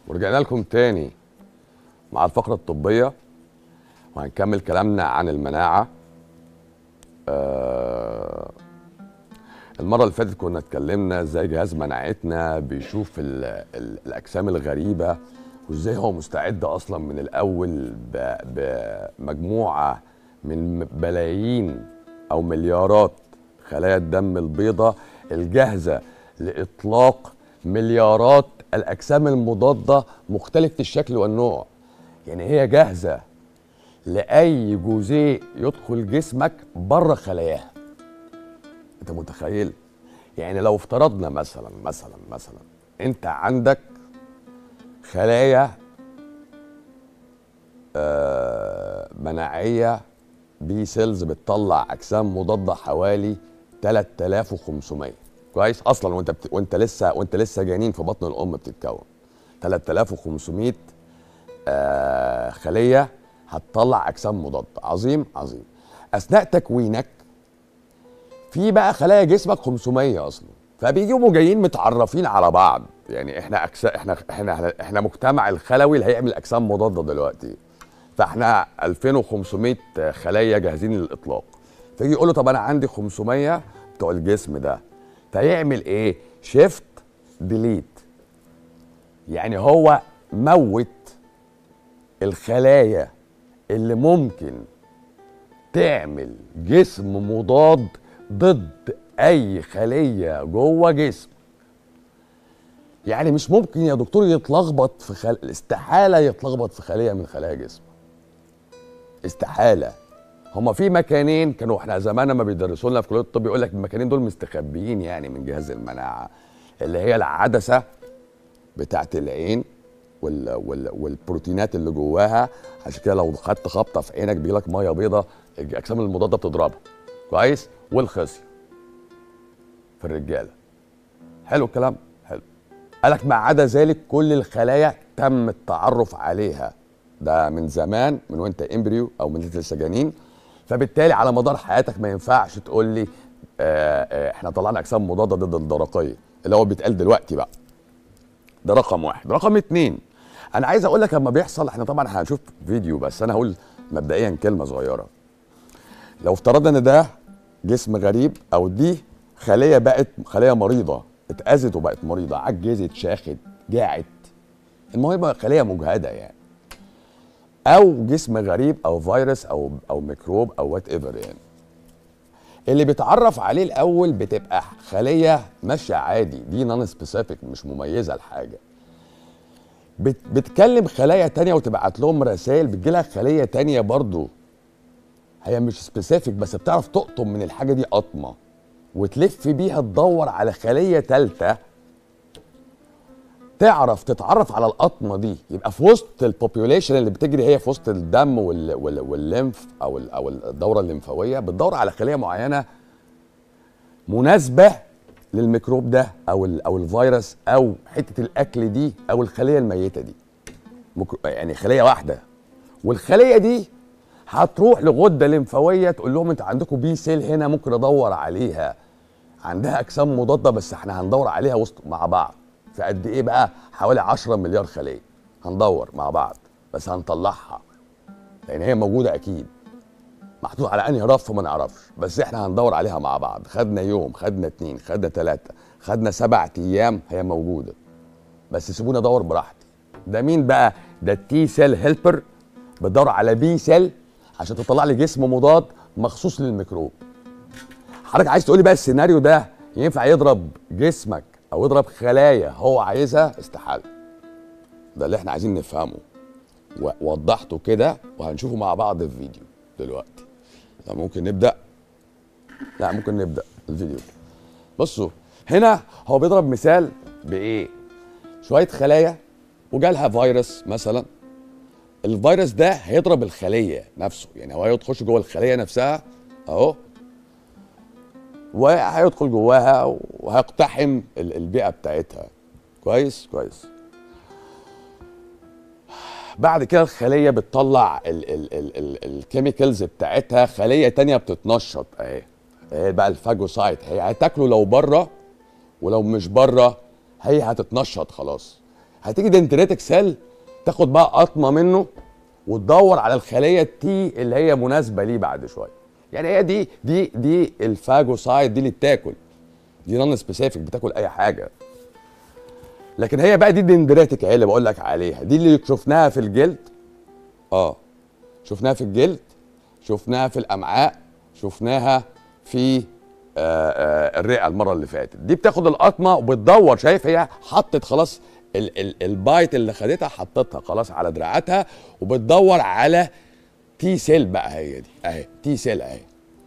ورجعنا لكم تاني مع الفقرة الطبية وهنكمل كلامنا عن المناعة آه المرة اللي فاتت كنا اتكلمنا ازاي جهاز مناعتنا بيشوف ال ال الأجسام الغريبة وازاي هو مستعد أصلا من الأول ب- بمجموعة من بلايين أو مليارات خلايا الدم البيضاء الجاهزة لإطلاق مليارات الأجسام المضادة مختلفة الشكل والنوع يعني هي جاهزة لأي جزيء يدخل جسمك بره خلاياها انت متخيل يعني لو افترضنا مثلا مثلا مثلا انت عندك خلايا آه، مناعيه بي سيلز بتطلع اجسام مضاده حوالي 3500 كويس اصلا وانت بت... وانت لسه وانت لسه جنين في بطن الام بتتكون 3500 آه خليه هتطلع اجسام مضاده عظيم عظيم اثناء تكوينك في بقى خلايا جسمك 500 اصلا فبيجوا جايين متعرفين على بعض يعني احنا أكس... احنا احنا احنا مجتمع الخلوي اللي هيعمل اجسام مضاده دلوقتي فاحنا 2500 خلايا جاهزين للاطلاق فيجي يقول له طب انا عندي 500 بتوع الجسم ده فيعمل ايه شيفت ديليت يعني هو موت الخلايا اللي ممكن تعمل جسم مضاد ضد اي خليه جوه جسم يعني مش ممكن يا دكتور يتلخبط في خل... استحاله يتلخبط في خليه من خلايا جسم استحاله هما في مكانين كانوا احنا زمان ما بيدرسوا لنا في كليه الطب يقول لك المكانين دول مستخبيين يعني من جهاز المناعه اللي هي العدسه بتاعت العين وال وال والبروتينات اللي جواها عشان كده لو خدت خبطه في عينك بيجي لك ميه بيضاء الاجسام المضاده بتضربها كويس والخصيه في الرجاله حلو الكلام حلو قالك ما عدا ذلك كل الخلايا تم التعرف عليها ده من زمان من وانت امبريو او من انت لسه جنين فبالتالي على مدار حياتك ما ينفعش تقول لي آه آه احنا طلعنا اجسام مضاده ضد الدرقيه اللي هو بيتقال دلوقتي بقى ده رقم واحد رقم اتنين انا عايز اقول لك لما بيحصل احنا طبعا هنشوف فيديو بس انا هقول مبدئيا كلمه صغيره لو افترضنا ان ده جسم غريب او دي خليه بقت خليه مريضه اتاذت وبقت مريضه عجزت شاخت جاعت المهم بقى خليه مجهده يعني او جسم غريب او فيروس او او ميكروب او وات ايفر يعني اللي بيتعرف عليه الاول بتبقى خليه ماشيه عادي دي نون سبيسيفيك مش مميزه لحاجه بت بتكلم خلايا تانية وتبعت لهم رسائل بتجيلها خليه تانية برضو هي مش سبيسيفيك بس بتعرف تقطم من الحاجه دي قطمه وتلف بيها تدور على خليه تالتة تعرف تتعرف على القطمه دي يبقى في وسط البوبيوليشن اللي بتجري هي في وسط الدم وال وال والليمف او ال او الدوره الليمفاويه بتدور على خليه معينه مناسبه للميكروب ده او ال او الفيروس او حته الاكل دي او الخليه الميته دي مكرو- يعني خليه واحده والخليه دي هتروح لغده لمفاويه تقول لهم انت عندكم بي سيل هنا ممكن ادور عليها عندها اجسام مضاده بس احنا هندور عليها وسط مع بعض في قد ايه بقى حوالي 10 مليار خليه هندور مع بعض بس هنطلعها لان هي موجوده اكيد محطوط على انهي رف ما نعرفش بس احنا هندور عليها مع بعض خدنا يوم خدنا اتنين خدنا تلاته خدنا سبع ايام هي موجوده بس سيبوني ادور براحتي ده مين بقى ده التي سيل هيلبر بدور على بي سيل عشان تطلع لي جسم مضاد مخصوص للميكروب حضرتك عايز تقولي بقى السيناريو ده ينفع يضرب جسمك او يضرب خلايا هو عايزها استحاله ده اللي احنا عايزين نفهمه ووضحته كده وهنشوفه مع بعض في فيديو دلوقتي لا ممكن نبدا لا ممكن نبدا الفيديو بصوا هنا هو بيضرب مثال بايه شويه خلايا وجالها فيروس مثلا الفيروس ده هيضرب الخليه نفسه يعني هو هيخش جوه الخليه نفسها اهو وهيدخل جواها وهيقتحم ال- البيئه بتاعتها كويس كويس بعد كده الخليه بتطلع الكيميكالز بتاعتها خليه تانية بتتنشط اهي اهي بقى الفاجوسايت هي هتاكله لو بره ولو مش بره هي هتتنشط خلاص هتيجي دنتريتك سيل تاخد بقى قطمه منه وتدور على الخليه التي اللي هي مناسبه ليه بعد شويه يعني هي دي دي دي الفاجوسايد دي اللي بتاكل دي نون سبيسيفيك بتاكل اي حاجه لكن هي بقى دي الدندريتك اهي اللي بقول لك عليها دي اللي شفناها في الجلد اه شفناها في الجلد شفناها في الامعاء شفناها في آه آه الرئه المره اللي فاتت دي بتاخد القطمه وبتدور شايف هي حطت خلاص ال ال البايت اللي خدتها حطتها خلاص على دراعاتها وبتدور على تي سيل بقى هي دي اهي تي سيل اهي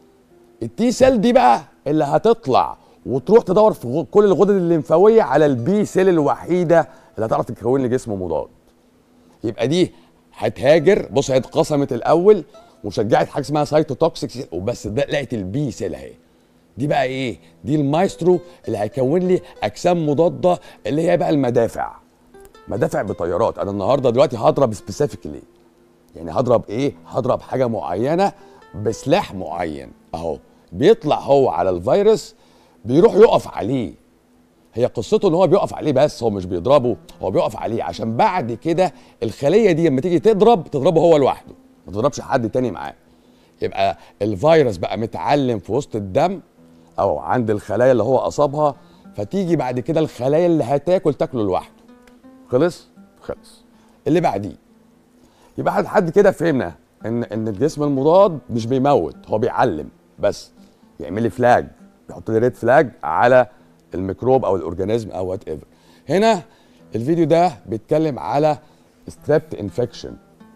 التي سيل دي بقى اللي هتطلع وتروح تدور في كل الغدد الليمفاويه على البي سيل الوحيده اللي هتعرف تكون لي جسم مضاد يبقى دي هتهاجر بص هي اتقسمت الاول وشجعت حاجه اسمها سايتوتوكسيك وبس ده لقيت البي سيل اهي دي بقى ايه دي المايسترو اللي هيكون لي اجسام مضاده اللي هي بقى المدافع مدافع بطيارات انا النهارده دلوقتي هضرب سبيسيفيكلي يعني هضرب ايه هضرب حاجه معينه بسلاح معين اهو بيطلع هو على الفيروس بيروح يقف عليه هي قصته ان هو بيقف عليه بس هو مش بيضربه هو بيقف عليه عشان بعد كده الخليه دي لما تيجي تضرب تضربه هو لوحده ما تضربش حد تاني معاه يبقى الفيروس بقى متعلم في وسط الدم او عند الخلايا اللي هو اصابها فتيجي بعد كده الخلايا اللي هتاكل تاكله لوحده خلص خلص اللي بعديه يبقى لحد كده فهمنا ان ان الجسم المضاد مش بيموت هو بيعلم بس يعمل لي فلاج يحط لي ريد فلاج على الميكروب او الاورجانيزم او وات ايفر هنا الفيديو ده بيتكلم على ستريبت انفكشن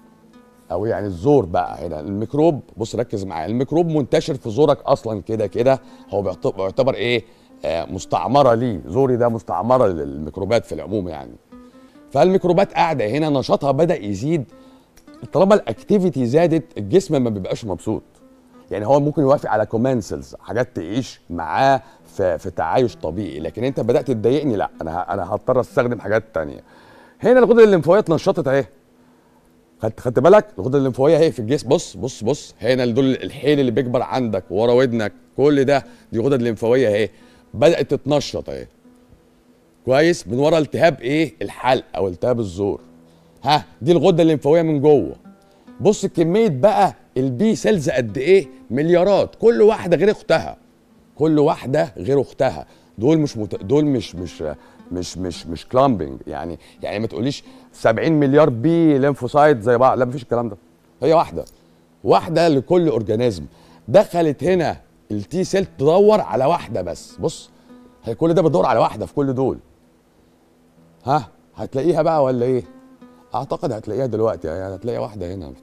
او يعني الزور بقى هنا الميكروب بص ركز معايا الميكروب منتشر في زورك اصلا كده كده هو بيعتبر ايه آه مستعمره ليه زوري ده مستعمره للميكروبات في العموم يعني فالميكروبات قاعده هنا نشاطها بدا يزيد طالما الاكتيفيتي زادت الجسم ما بيبقاش مبسوط يعني هو ممكن يوافق على كومنسلز حاجات تعيش معاه في, في تعايش طبيعي لكن انت بدات تضايقني لا انا انا هضطر استخدم حاجات تانية هنا الغدد الليمفاويه اتنشطت اهي خدت خدت بالك الغدد الليمفاويه اهي في الجسم بص بص بص هنا دول الحيل اللي بيكبر عندك ورا ودنك كل ده دي غدد ليمفاويه اهي بدات تتنشط اهي كويس من ورا التهاب ايه الحلق او التهاب الزور ها دي الغده الليمفاويه من جوه بص كميه بقى البي سيلز قد ايه مليارات كل واحده غير اختها كل واحده غير اختها دول مش مت... دول مش مش مش مش مش كلامبنج يعني يعني ما تقوليش 70 مليار بي ليمفوسايت زي بعض لا مفيش الكلام ده هي واحده واحده لكل اورجانيزم دخلت هنا التي سيل تدور على واحده بس بص هي كل ده بتدور على واحده في كل دول ها هتلاقيها بقى ولا ايه اعتقد هتلاقيها دلوقتي يعني هتلاقي واحده هنا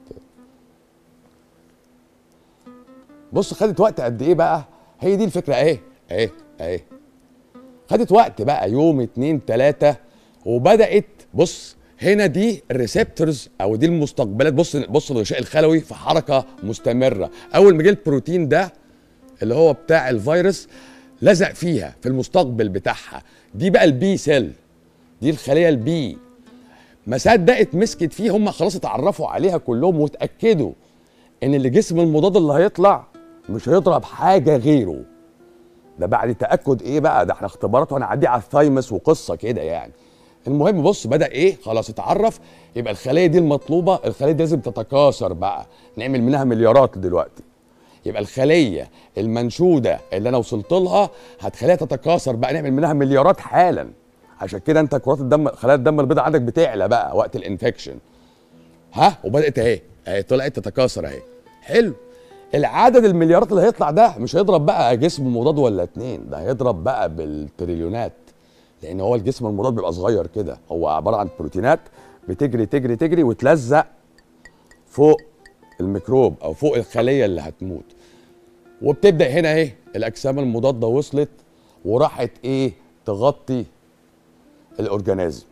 بص خدت وقت قد ايه بقى هي دي الفكره اهي اهي اهي خدت وقت بقى يوم اتنين تلاته وبدات بص هنا دي الريسبتورز او دي المستقبلات بص بص الغشاء الخلوي في حركه مستمره اول ما جه البروتين ده اللي هو بتاع الفيروس لزق فيها في المستقبل بتاعها دي بقى البي سيل دي الخليه البي ما صدقت مسكت فيه هم خلاص اتعرفوا عليها كلهم واتاكدوا ان اللي جسم المضاد اللي هيطلع مش هيضرب حاجه غيره ده بعد تاكد ايه بقى ده احنا اختبارات وهنعدي على الثايمس وقصه كده يعني المهم بص بدا ايه خلاص اتعرف يبقى الخليه دي المطلوبه الخليه دي لازم تتكاثر بقى نعمل منها مليارات دلوقتي يبقى الخليه المنشوده اللي انا وصلت لها هتخليها تتكاثر بقى نعمل منها مليارات حالا عشان كده انت كرات الدم خلايا الدم البيضاء عندك بتعلى بقى وقت الانفكشن ها وبدات اهي اهي طلعت تتكاثر اهي حلو العدد المليارات اللي هيطلع ده مش هيضرب بقى جسم مضاد ولا اتنين ده هيضرب بقى بالتريليونات لان هو الجسم المضاد بيبقى صغير كده هو عباره عن بروتينات بتجري تجري تجري وتلزق فوق الميكروب او فوق الخليه اللي هتموت وبتبدا هنا اهي الاجسام المضاده وصلت وراحت ايه تغطي الاورجانيزم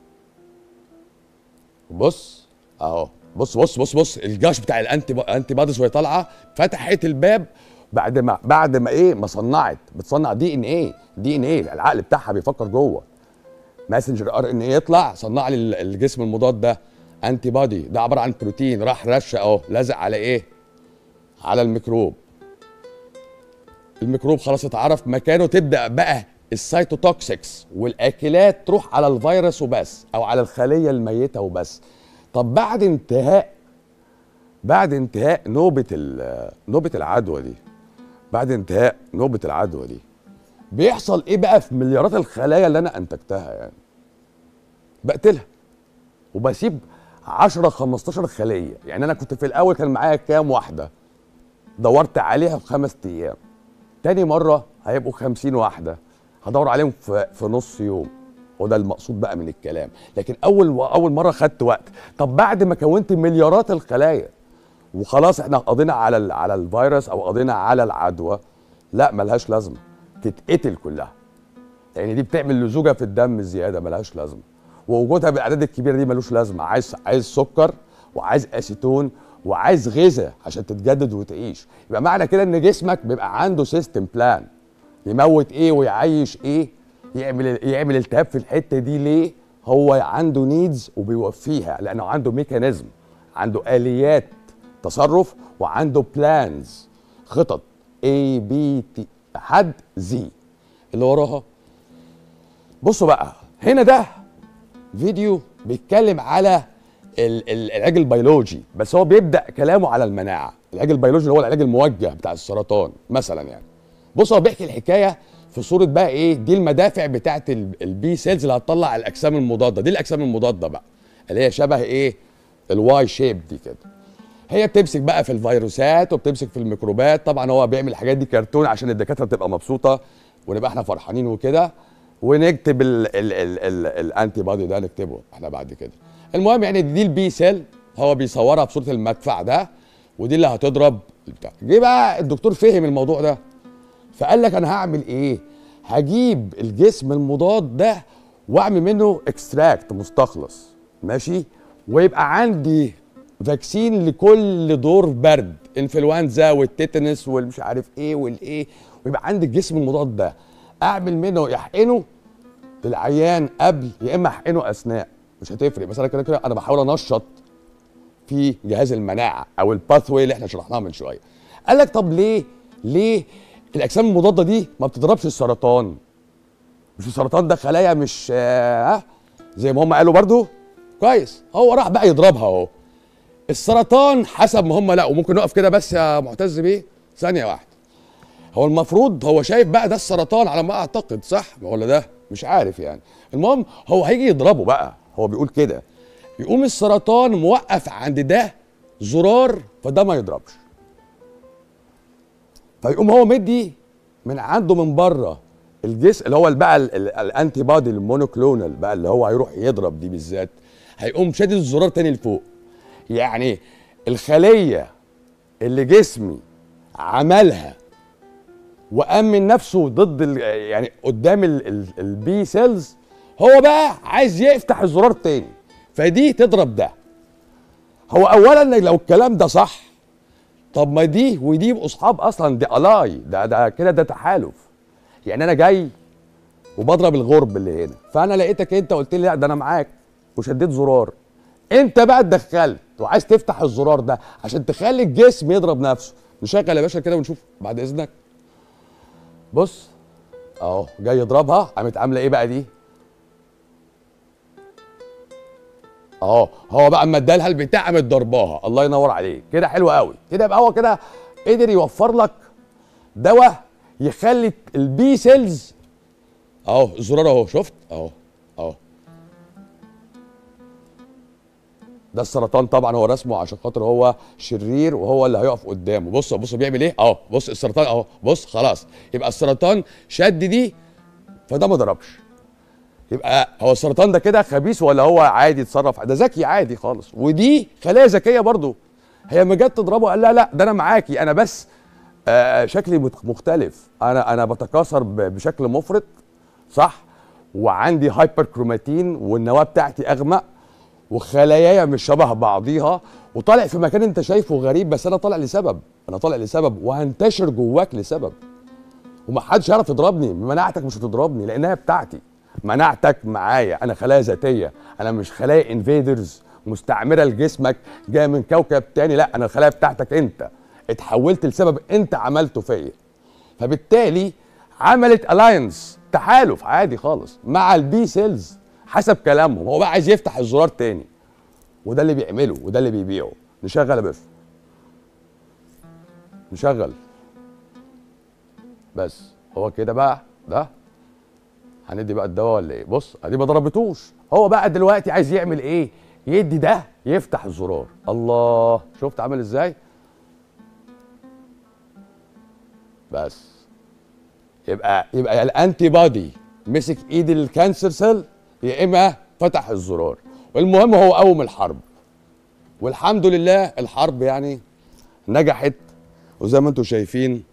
بص اهو بص بص بص بص الجاش بتاع الانتي انتي باديز وهي طالعه فتحت الباب بعد ما بعد ما ايه ما صنعت بتصنع دي ان ايه دي ان ايه العقل بتاعها بيفكر جوه ماسنجر ار ان ايه يطلع صنع لي الجسم المضاد ده انتي بادي ده عباره عن بروتين راح رش اهو لزق على ايه على الميكروب الميكروب خلاص اتعرف مكانه تبدا بقى السيتوتوكسكس والاكلات تروح على الفيروس وبس او على الخليه الميته وبس طب بعد انتهاء بعد انتهاء نوبه ال- نوبه العدوى دي بعد انتهاء نوبه العدوى دي بيحصل ايه بقى في مليارات الخلايا اللي انا انتجتها يعني بقتلها وبسيب 10 15 خليه يعني انا كنت في الاول كان معايا كام واحده دورت عليها في خمس ايام تاني مره هيبقوا 50 واحده هدور عليهم في, في نص يوم وده المقصود بقى من الكلام لكن اول اول مره خدت وقت طب بعد ما كونت مليارات الخلايا وخلاص احنا قضينا على ال- على الفيروس او قضينا على العدوى لا ملهاش لازمه تتقتل كلها يعني دي بتعمل لزوجه في الدم زياده ملهاش لازمه ووجودها بالاعداد الكبيره دي ملوش لازمه عايز عايز سكر وعايز اسيتون وعايز غذاء عشان تتجدد وتعيش يبقى معنى كده ان جسمك بيبقى عنده سيستم بلان يموت ايه ويعيش ايه يعمل يعمل التهاب في الحته دي ليه هو عنده نيدز وبيوفيها لانه عنده ميكانيزم عنده اليات تصرف وعنده بلانز خطط A B T لحد زي اللي وراها بصوا بقى هنا ده فيديو بيتكلم على ال- ال- العلاج البيولوجي بس هو بيبدا كلامه على المناعه العلاج البيولوجي اللي هو العلاج الموجه بتاع السرطان مثلا يعني بص هو بيحكي الحكايه في صوره بقى ايه دي المدافع بتاعه البي سيلز اللي هتطلع الاجسام المضاده دي الاجسام المضاده بقى اللي هي شبه ايه الواي شيب دي كده هي بتمسك بقى في الفيروسات وبتمسك في الميكروبات طبعا هو بيعمل الحاجات دي كرتون عشان الدكاتره تبقى مبسوطه ونبقى احنا فرحانين وكده ونكتب ال- ال- ال- ال- الانتي بادي ده نكتبه احنا بعد كده المهم يعني دي البي سيل هو بيصورها بصوره المدفع ده ودي اللي هتضرب البتاع جه بقى الدكتور فهم الموضوع ده فقال لك انا هعمل ايه هجيب الجسم المضاد ده واعمل منه اكستراكت مستخلص ماشي ويبقى عندي فاكسين لكل دور برد انفلونزا والتيتانس والمش عارف ايه والايه ويبقى عندي الجسم المضاد ده اعمل منه يحقنه للعيان قبل يا اما احقنه اثناء مش هتفرق بس انا كده كده انا بحاول انشط في جهاز المناعه او الباثوي اللي احنا شرحناه من شويه قال لك طب ليه ليه الاجسام المضاده دي ما بتضربش السرطان مش السرطان ده خلايا مش آه ها؟ زي ما هم قالوا برضو كويس هو راح بقى يضربها اهو السرطان حسب ما هم لقوا ممكن نقف كده بس يا معتز بيه ثانيه واحده هو المفروض هو شايف بقى ده السرطان على ما اعتقد صح ولا ده مش عارف يعني المهم هو هيجي يضربه بقى هو بيقول كده يقوم السرطان موقف عند ده زرار فده ما يضربش فيقوم هو مدي من عنده من بره الجسم اللي هو بقى ال- ال- الانتي بادي المونوكلونال بقى اللي هو هيروح يضرب دي بالذات هيقوم شادد الزرار تاني لفوق يعني الخليه اللي جسمي عملها وامن نفسه ضد ال- يعني قدام البي سيلز هو بقى عايز يفتح الزرار تاني فدي تضرب ده هو اولا لو الكلام ده صح طب ما دي ودي يبقوا اصحاب اصلا دي الاي ده ده كده ده تحالف يعني انا جاي وبضرب الغرب اللي هنا فانا لقيتك انت قلت لي لا ده انا معاك وشديت زرار انت بقى اتدخلت وعايز تفتح الزرار ده عشان تخلي الجسم يضرب نفسه نشغل يا باشا كده ونشوف بعد اذنك بص اهو جاي يضربها قامت عامله ايه بقى دي اهو هو بقى اما ادالها البتاع قامت ضرباها الله ينور عليك كده حلو قوي كده يبقى هو كده قدر يوفر لك دواء يخلي البي سيلز اهو الزرار اهو شفت اهو اهو ده السرطان طبعا هو رسمه عشان خاطر هو شرير وهو اللي هيقف قدامه بص بص بيعمل ايه اهو بص السرطان اهو بص خلاص يبقى السرطان شد دي فده ما ضربش يبقى هو السرطان ده كده خبيث ولا هو عادي يتصرف ده ذكي عادي خالص ودي خلايا ذكيه برضو هي ما جت تضربه قال لا لا ده انا معاكي انا بس آه شكلي مت- مختلف انا انا بتكاثر ب- بشكل مفرط صح وعندي هايبر كروماتين والنواه بتاعتي اغمق وخلاياي مش شبه بعضيها وطالع في مكان انت شايفه غريب بس انا طالع لسبب انا طالع لسبب وهنتشر جواك لسبب ومحدش يعرف يضربني مناعتك مش هتضربني لانها بتاعتي مناعتك معايا انا خلايا ذاتيه انا مش خلايا انفيدرز مستعمره لجسمك جايه من كوكب تاني لا انا الخلايا بتاعتك انت اتحولت لسبب انت عملته فيا فبالتالي عملت الاينس تحالف عادي خالص مع البي سيلز حسب كلامهم هو بقى عايز يفتح الزرار تاني وده اللي بيعمله وده اللي بيبيعه نشغل يا بف نشغل بس هو كده بقى ده هندي بقى الدواء ولا ايه بص ادي ما ضربتوش هو بقى دلوقتي عايز يعمل ايه يدي ده يفتح الزرار الله شفت عامل ازاي بس يبقى يبقى يا الانتي بادي مسك ايد الكانسر سيل يا اما فتح الزرار والمهم هو قوم الحرب والحمد لله الحرب يعني نجحت وزي ما انتم شايفين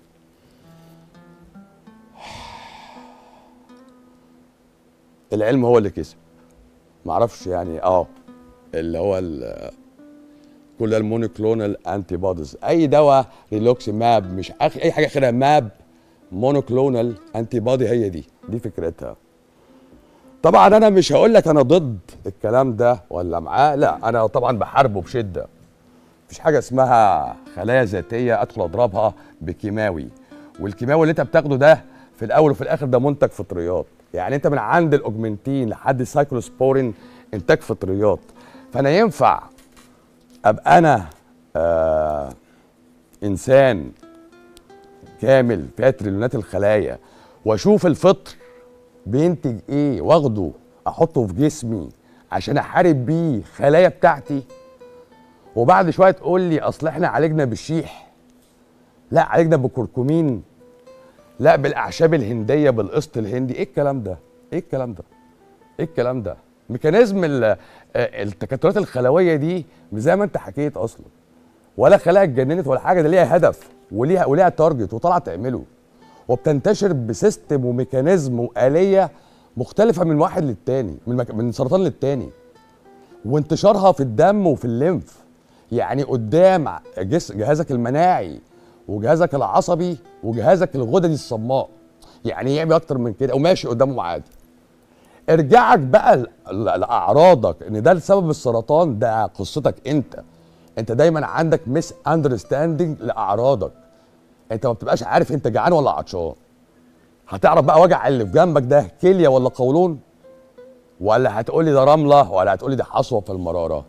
العلم هو اللي كسب معرفش يعني اه اللي هو ال- كل المونوكلونال انتي بوديز اي دواء ريلوكس ماب مش أخ- اي حاجه اخرها ماب مونوكلونال انتي بودي هي دي دي فكرتها طبعا انا مش هقول لك انا ضد الكلام ده ولا معاه لا انا طبعا بحاربه بشده مفيش حاجه اسمها خلايا ذاتيه ادخل اضربها بكيماوي والكيماوي اللي انت بتاخده ده في الاول وفي الاخر ده منتج فطريات يعني انت من عند الاوجمنتين لحد السايكلوسبورين انتاج فطريات فانا ينفع ابقى انا آه انسان كامل فيها تريليونات الخلايا واشوف الفطر بينتج ايه واخده احطه في جسمي عشان احارب بيه خلايا بتاعتي وبعد شويه تقول لي اصل احنا عالجنا بالشيح لا عالجنا بالكركمين لا بالاعشاب الهنديه بالقسط الهندي ايه الكلام ده ايه الكلام ده ايه الكلام ده ميكانيزم ال- آه، التكتلات الخلويه دي مش زي ما انت حكيت اصلا ولا خلايا اتجننت ولا حاجه ده ليها هدف وليها وليها تارجت وطالعه تعمله وبتنتشر بسيستم وميكانيزم واليه مختلفه من واحد للتاني من مك... من سرطان للتاني وانتشارها في الدم وفي الليمف يعني قدام ع- جس... جهازك المناعي وجهازك العصبي وجهازك الغددي الصماء يعني يعمل اكتر من كده وماشي قدامهم عادي ارجعك بقى ل- ل- لاعراضك ان ده سبب السرطان ده قصتك انت انت دايما عندك مس اندرستاندنج لاعراضك انت ما بتبقاش عارف انت جعان ولا عطشان هتعرف بقى وجع اللي في جنبك ده كليه ولا قولون ولا هتقولي ده رمله ولا هتقولي ده حصوه في المراره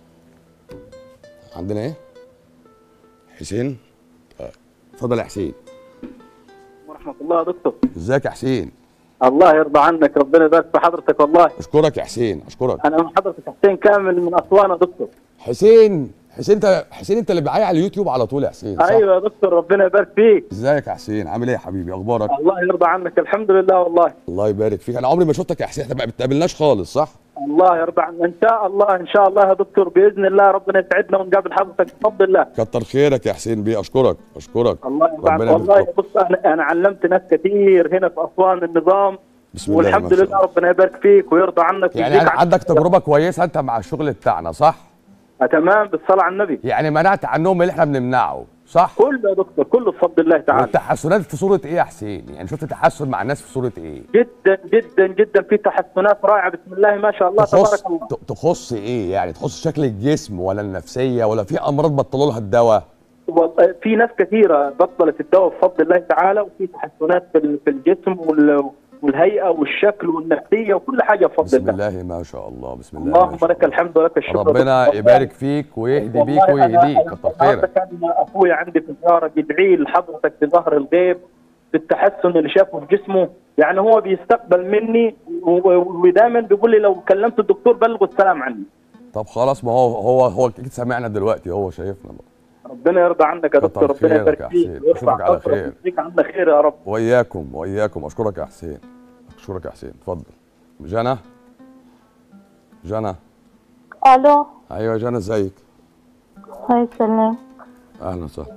عندنا ايه حسين طيب. اتفضل يا حسين ورحمة الله يا دكتور ازيك يا حسين الله يرضى عنك ربنا يبارك في حضرتك والله اشكرك يا حسين اشكرك أنا من حضرتك حسين كامل من أسوان يا دكتور حسين حسين انت حسين انت اللي معايا على اليوتيوب على طول يا حسين صح؟ أيوة يا دكتور ربنا يبارك فيك ازيك يا حسين عامل ايه يا حبيبي اخبارك الله يرضى عنك الحمد لله والله الله يبارك فيك انا عمري ما شفتك يا حسين احنا ما بتقابلناش خالص صح الله يرضى عنك إن شاء الله إن شاء الله يا دكتور بإذن الله ربنا يسعدنا ونقابل حضرتك بفضل الله كتر خيرك يا حسين بيه اشكرك اشكرك الله يرضى عنك ربنا والله يبارك بص أنا أنا علمت ناس كثير هنا في أسوان النظام بسم الله ما والحمد شاء لله الله. ربنا يبارك فيك ويرضى عنك يعني ويجزيك أنا عندك تجربه كويسه انت مع الشغل بتاعنا صح آه، تمام بالصلاة على النبي يعني منعت عنهم اللي احنا بنمنعه صح كله يا دكتور كله بفضل الله تعالى والتحسنات في صوره ايه يا حسين يعني شفت تحسن مع الناس في صوره ايه جدا جدا جدا في تحسنات رائعه بسم الله ما شاء الله تخص تبارك الله ت- تخص ايه يعني تخص شكل الجسم ولا النفسيه ولا في امراض بطلوا لها الدواء والله في ناس كثيره بطلت الدواء بفضل الله تعالى وفي تحسنات في ال- في الجسم وال- والهيئه والشكل والنفسيه وكل حاجه بفضل بسم الله الله ما شاء الله بسم الله ما اللهم شاء لك الله. الحمد ولك الشكر ربنا دكتور. يبارك فيك ويهدي والله بيك أنا- ويهديك أنا كتر النهارده خيرك كان اخوي عندي في زياره بيدعي لحضرتك بظهر الغيب بالتحسن اللي شافه في جسمه يعني هو بيستقبل مني و- ودايما بيقول لي لو كلمت الدكتور بلغوا السلام عني طب خلاص ما هو هو هو اكيد سامعنا دلوقتي هو شايفنا بقى. ربنا يرضى عنك يا كتر دكتور ربنا خيرك يا يبارك فيك حسين. ويرفع أشوفك على قدرك خير. ويديك عنا خير يا رب واياكم واياكم اشكرك يا حسين اشكرك يا حسين اتفضل جنى جنى الو ايوه يا جنى ازيك هاي سلام اهلا وسهلا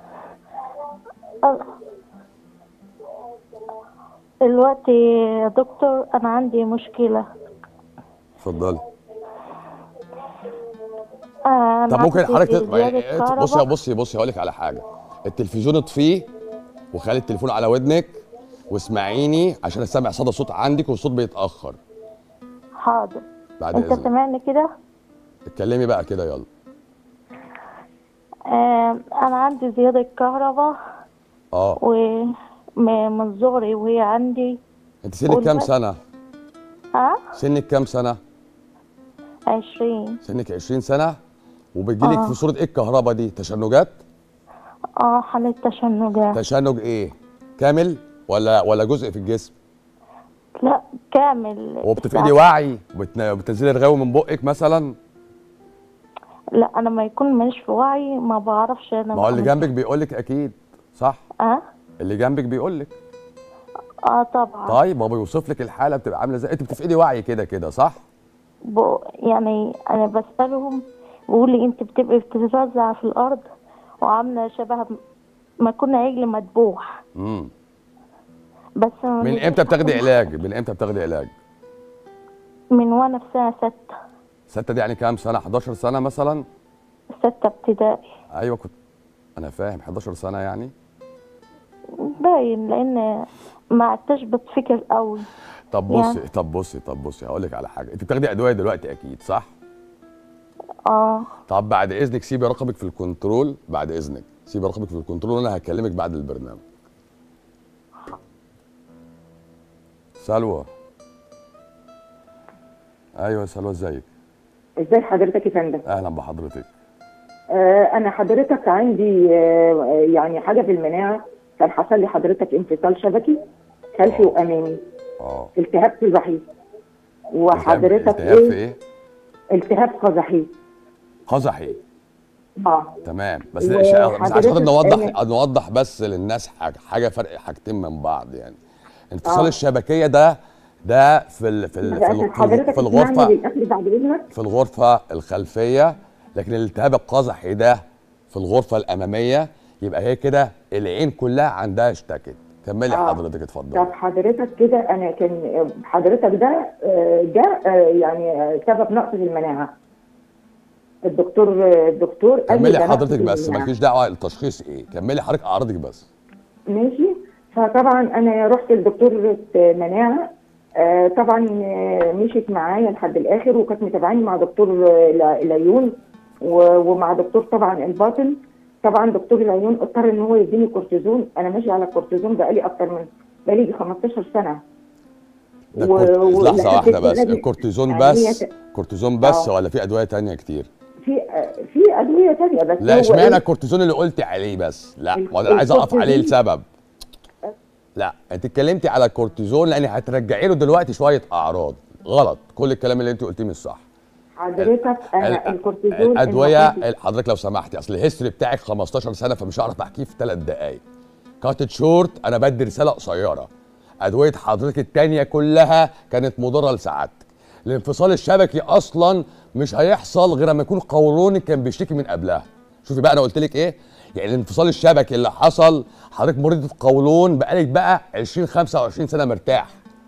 دلوقتي يا دكتور انا عندي مشكله اتفضلي آه، أنا طب ممكن عندي حضرتك زيادة تط- كهرباء. بصي بصي بصي هقول لك على حاجه التلفزيون اطفيه وخلي التليفون على ودنك واسمعيني عشان اسمع صدى صوت عندك والصوت بيتاخر حاضر بعد انت اذنك سامعني كده اتكلمي بقى كده يلا آه، انا عندي زياده كهرباء اه ومن صغري وهي عندي انت سنك قول كام بقى. سنه ها سنك كام سنه ها سنك كام سنه عشرين سنك 20 سنه وبتجيلك آه. في صوره ايه الكهرباء دي تشنجات اه حالة تشنجات تشنج ايه كامل ولا ولا جزء في الجسم لا كامل وبتفقدي وعي وبتن- وبتنزلي رغاوي من بقك مثلا لا انا ما يكون ماليش في وعي ما بعرفش انا ما هو اللي بعمل جنبك بيقول لك اكيد صح اه اللي جنبك بيقول لك اه طبعا طيب هو بيوصف لك الحاله بتبقى عامله ازاي انت بتفقدي وعي كده كده صح ب... يعني انا بسألهم بيقول لي انت بتبقي بتتوزع في الارض وعامله شبه ما كنا عجل مذبوح امم بس ما من مش- امتى بتاخدي علاج من امتى بتاخدي علاج من وانا في سنه ستة ستة دي يعني كام سنه 11 سنه مثلا ستة ابتدائي ايوه كنت انا فاهم 11 سنه يعني باين لان ما عدتش بتفكر قوي طب بصي يعني. طب بصي طب بصي هقول لك على حاجه انت بتاخدي ادويه دلوقتي اكيد صح اه طب بعد اذنك سيبي رقمك في الكنترول بعد اذنك سيبي رقمك في الكنترول وانا هكلمك بعد البرنامج سلوى ايوه يا سلوى ازيك ازاي حضرتك يا فندم؟ اهلا بحضرتك آه انا حضرتك عندي آه يعني حاجه في المناعه كان حصل لي حضرتك انفصال شبكي خلفي وامامي اه التهاب قزحي وحضرتك التهاب في ايه؟ ايه التهاب قزحي قزحي اه تمام بس و- بس عشان خاطر حضرتك نوضح أنا- نوضح بس للناس حاجه حاجه فرق حاجتين من بعض يعني انفصال آه. الشبكيه ده ده في ال في ال في, ال حضرتك في تسمعني الغرفه للاخر بعد اذنك في الغرفه الخلفيه لكن الالتهاب القزحي ده في الغرفه الاماميه يبقى هي كده العين كلها عندها اشتكت كملي آه. حضرتك اتفضلي طب حضرتك كده انا كان حضرتك ده آه، جاء آه، يعني آه، سبب نقص في المناعه الدكتور آه، الدكتور قال لي كملي ده نقص حضرتك في بس المناعة. مالكيش دعوه التشخيص ايه كملي حضرتك اعراضك بس ماشي فطبعا انا رحت لدكتور مناعه آه، طبعا آه، مشيت معايا لحد الاخر وكانت متابعاني مع دكتور آه، الع- العيون و- ومع دكتور طبعا الباطن طبعا دكتور العيون اضطر ان هو يديني كورتيزون انا ماشيه على الكورتيزون بقالي اكتر من بقالي يجي 15 سنه ده و- كورت... و- لحظه لحد واحده بس دلوقتي الكورتيزون يعني هي بس ت- كورتيزون بس آه. ولا في ادويه تانية كتير في آه، في ادويه ثانيه بس لا هو اشمعنى إيه؟ الكورتيزون اللي قلتي عليه بس لا ال- ما انا عايز اقف عليه الكورتيزون- لسبب لا انت اتكلمتي على الكورتيزون لان هترجعي له دلوقتي شويه اعراض غلط كل الكلام اللي انت قلتيه مش صح حضرتك انا ال- الكورتيزون الادويه الوحيد- حضرتك لو سمحتي اصل الهيستوري بتاعك 15 سنه فمش هعرف احكيه في ثلاث دقائق كاتت شورت انا بدي رساله قصيره ادويه حضرتك التانية كلها كانت مضره لسعادتك الانفصال الشبكي اصلا مش هيحصل غير لما يكون قولونك كان بيشتكي من قبلها شوفي بقى انا قلت لك ايه يعني الانفصال الشبكي اللي حصل حضرتك مريضه قولون بقالك بقى 20 25 سنه مرتاح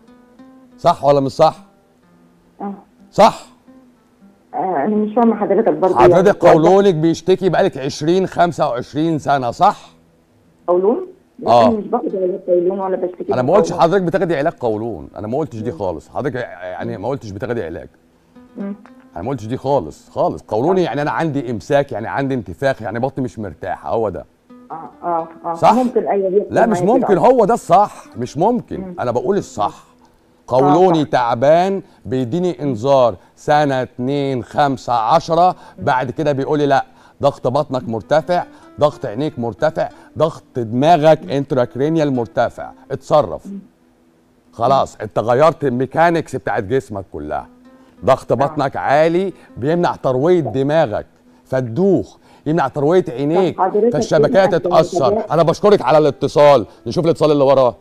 صح ولا مش صح آه. صح آه، انا مش فاهمه حضرتك برضه حضرتك قولونك بيشتكي بقالك 20 25 سنه صح؟ قولون؟ لا آه. انا مش باخد علاج قولون ولا بشتكي انا من ما قلتش قولون. حضرتك بتاخدي علاج قولون انا ما قلتش دي خالص حضرتك يعني ما قلتش بتاخدي علاج مم. انا ما قلتش دي خالص خالص قولوني يعني انا عندي امساك يعني عندي انتفاخ يعني بطني مش مرتاحه هو ده اه اه اه صح؟ ممكن ايوه بيحصل لا مش معايا كده. ممكن هو ده الصح مش ممكن انا بقول الصح قولوني آه، صح. تعبان بيديني انذار سنه اتنين خمسة عشرة بعد كده بيقول لي لا ضغط بطنك مرتفع ضغط عينيك مرتفع ضغط دماغك انتراكرينيال مرتفع اتصرف خلاص انت غيرت الميكانيكس بتاعت جسمك كلها ضغط بطنك عالي بيمنع ترويه دماغك فتدوخ يمنع ترويه عينيك طب حضرتك فالشبكيه كده تتاثر عشان انا بشكرك على الاتصال نشوف الاتصال اللي وراه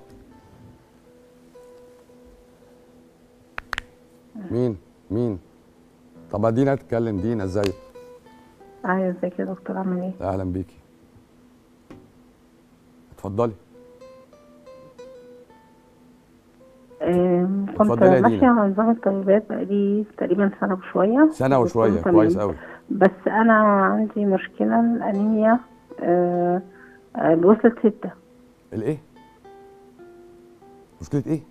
مين مين طب ما دينا تتكلم دينا ازيك ايوه ازيك يا دكتور عامل ايه؟ اهلا بيكي اتفضلي آم، كنت اتفضلي يا ماشية دينا. على نظام الطبيبات بقالي تقريبا سنة وشوية سنه الدكتور وشويه تمام. كويس قوي بس أنا عندي مشكلة الأنيميا آه، آه، وصلت ستة الايه مشكله ايه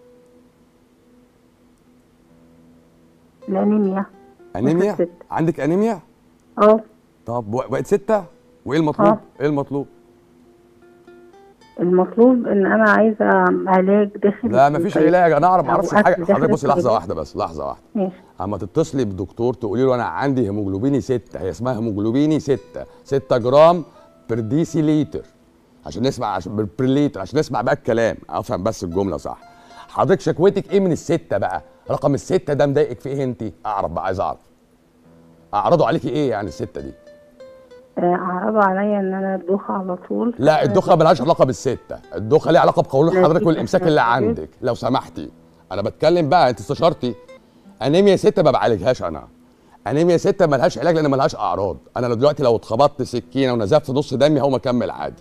الأنيميا انيميا ستة. عندك انيميا اه طب و- بقت ستة وايه المطلوب آه. ايه المطلوب المطلوب ان انا عايزه علاج داخلي لا مفيش علاج انا اعرف ما أو اعرفش أكل حاجه داخل حضرتك بصي لحظه الكبد. واحده بس لحظه واحده ماشي اما تتصلي بدكتور تقولي له انا عندي هيموجلوبيني 6 هي اسمها هيموجلوبيني 6 6 جرام بير ديسي لتر عشان نسمع عشان بير لتر عشان نسمع بقى الكلام افهم بس الجمله صح حضرتك شكوتك ايه من الستة بقى رقم الستة ده مضايقك في ايه انت اعرف بقى عايز اعرف اعرضوا عليكي ايه يعني الستة دي آه، عرضوا عليا ان انا ادوخ على طول لا الدوخه ملهاش علاقه بالستة الدوخه ليها علاقه بقولون لا، حضرتك في والامساك اللي تشخيص. عندك لو سمحتي انا بتكلم بقى انت استشارتي انيميا ستة ما بعالجهاش انا انيميا ستة ملهاش علاج لان ملهاش اعراض انا لو دلوقتي لو اتخبطت سكينه ونزفت نص دمي هقوم اكمل عادي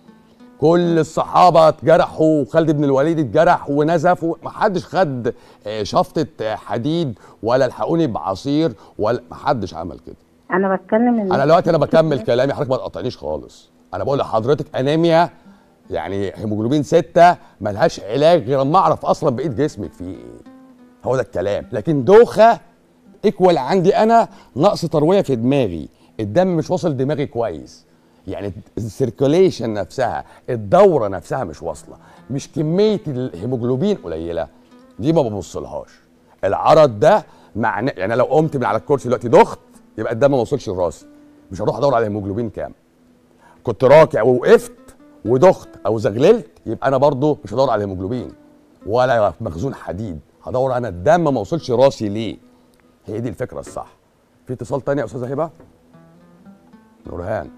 كل الصحابه اتجرحوا وخالد بن الوليد اتجرح ونزف ومحدش خد آه، شفطه آه، حديد ولا الحقوني بعصير ولا محدش عمل كده انا بتكلم ان انا دلوقتي انا بكمل كلامي حضرتك ما تقاطعنيش خالص انا بقول لحضرتك انيميا يعني هيموجلوبين ستة ملهاش علاج غير اما اعرف اصلا بقيه جسمك فيه ايه هو ده الكلام لكن دوخه ايكوال عندي انا نقص ترويه في دماغي الدم مش واصل دماغي كويس يعني السيركوليشن نفسها الدوره نفسها مش واصله مش كميه الهيموجلوبين قليله دي ما ببصلهاش العرض ده معناه يعني لو قمت من على الكرسي دلوقتي دخت يبقى الدم ما وصلش لراسي مش هروح ادور على الهيموجلوبين كام كنت راكع ووقفت ودخت او زغللت يبقى انا برضو مش هدور على الهيموجلوبين ولا مخزون حديد هدور انا الدم ما وصلش راسي ليه هي دي الفكره الصح في اتصال تاني يا استاذه هبه نورهان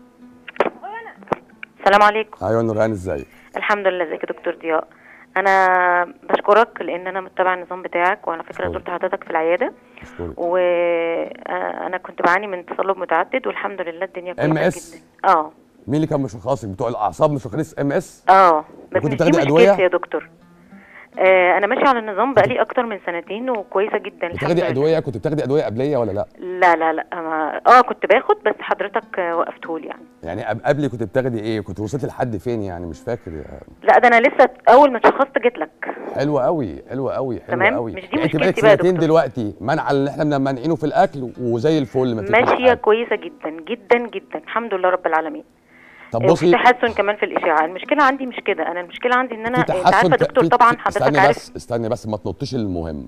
السلام عليكم ايوه نورهان ازيك الحمد لله ازيك يا دكتور ضياء انا بشكرك لان انا متبع النظام بتاعك وانا فكره أشكرك. زرت حضرتك في العياده اشكرك وانا كنت بعاني من تصلب متعدد والحمد لله الدنيا كويسه MS؟ جدا اه مين اللي كان مشخصك بتوع الاعصاب مشخصين ام اس اه بس وكنت مش دي بتاخدي مشكلتي أدوية؟ يا دكتور آه انا ماشيه على النظام بقالي اكتر من سنتين وكويسه جدا الحمد بتاخدي لله ادويه كنت بتاخدي ادويه قبليه ولا لا لا لا لا ما... اه كنت باخد بس حضرتك آه، وقفتهولي يعني يعني قب- قبلي كنت بتاخدي ايه كنت وصلت لحد فين يعني مش فاكر يعني. لا ده انا لسه اول ما اتشخصت جيت لك حلوه قوي حلوه قوي حلوه تمام؟ قوي مش دي يعني انت بقالك مشكلتي بقى يا سنتين دكتور. دلوقتي منع اللي احنا مانعينه في الاكل وزي الفل ما فيش ماشيه حاجة. كويسه جدا جدا جدا الحمد لله رب العالمين طب وفي بصي تحسن كمان في الاشاعه المشكله عندي مش كده انا المشكله عندي ان انا في انت عارفه ك- دكتور في- طبعا في- حضرتك استني عارف بس استني بس ما تنطيش المهم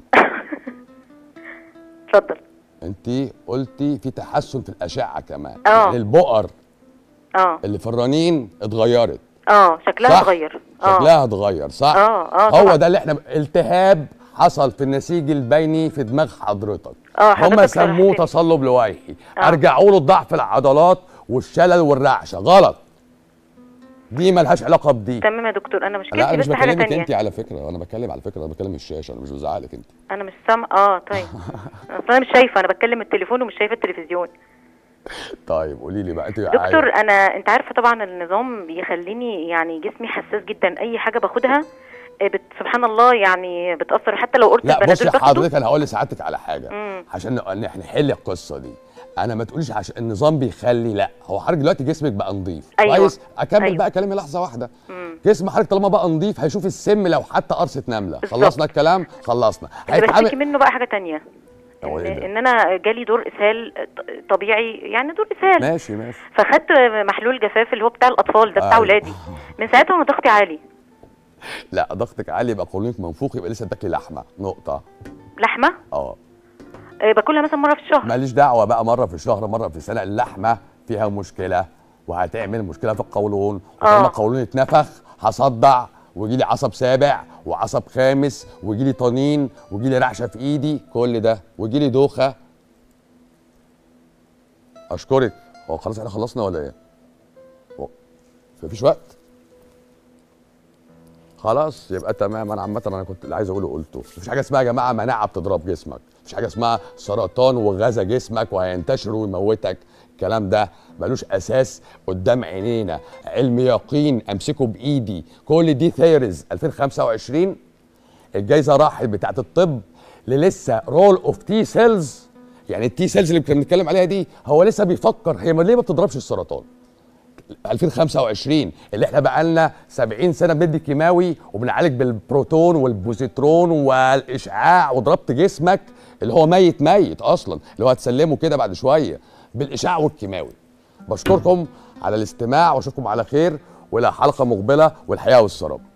اتفضل انت قلتي في تحسن في الاشعه كمان اه. يعني البؤر اه اللي في الرنين اتغيرت اه شكلها صح؟ اتغير اه شكلها اتغير صح اه اه هو طبعا. ده اللي احنا التهاب حصل في النسيج البيني في دماغ حضرتك اه هم حضرتك سموه شرحتلي. تصلب لويحي اه. ارجعوا له ضعف العضلات والشلل والرعشه غلط دي ملهاش علاقه بدي تمام يا دكتور انا لا مشكلتي انا مش بس حاجه بكلمك تانية انت على فكره انا بتكلم على فكره انا بكلم الشاشه انا مش بزعلك انت انا مش سامعه اه طيب اصل انا مش شايفه انا بتكلم التليفون ومش شايفه التلفزيون طيب قولي لي بقى انت دكتور انا انت عارفه طبعا النظام بيخليني يعني جسمي حساس جدا اي حاجه باخدها آه، بت... سبحان الله يعني بتاثر حتى لو قلت لا بصي البنادول باخده حضرتك انا هقول لسعادتك على حاجه مم. عشان ن- إن نحل القصه دي انا ما تقوليش عشان النظام بيخلي لا هو حضرتك دلوقتي جسمك بقى نظيف أيوة. كويس اكمل أيوة. بقى كلامي لحظه واحده مم. جسم حضرتك طالما بقى نظيف هيشوف السم لو حتى قرصه نمله بالظبط. خلصنا الكلام خلصنا اللي بشتكي منه بقى حاجه تانية هو ان, إيه ده؟ ان انا جالي دور اسهال ط- طبيعي يعني دور اسهال ماشي ماشي فخدت محلول جفاف اللي هو بتاع الاطفال ده بتاع أيوة. اولادي من ساعتها وانا ضغطي عالي لا ضغطك عالي يبقى قولونك منفوخ يبقى لسه بتاكلي لحمه نقطه لحمه اه آه، باكلها مثلا مره في الشهر ماليش دعوه بقى مره في الشهر مره في السنه اللحمه فيها مشكله وهتعمل مشكله في القولون وطالما آه. القولون اتنفخ هصدع ويجي لي عصب سابع وعصب خامس ويجي لي طنين ويجي لي رعشه في ايدي كل ده ويجي لي دوخه اشكرك هو خلاص احنا خلصنا ولا ايه؟ هو مفيش وقت؟ خلاص يبقى تمام انا عامه انا كنت اللي عايز اقوله قلته مفيش حاجه اسمها يا جماعه مناعه بتضرب جسمك مفيش حاجه اسمها سرطان وغزا جسمك وهينتشر ويموتك الكلام ده ملوش اساس قدام عينينا علم يقين امسكه بايدي كل دي ثيريز 2025 الجايزه راحت بتاعت الطب للسه رول اوف تي سيلز يعني التي سيلز اللي كنا بنتكلم عليها دي هو لسه بيفكر هي ما- ليه ما بتضربش السرطان 2025 اللي احنا بقالنا 70 سنه بندي كيماوي وبنعالج بالبروتون والبوزيترون والاشعاع وضربت جسمك اللي هو ميت ميت اصلا اللي هو هتسلمه كده بعد شويه بالاشعاع والكيماوي بشكركم على الاستماع واشوفكم على خير والى حلقه مقبله والحياه والسراب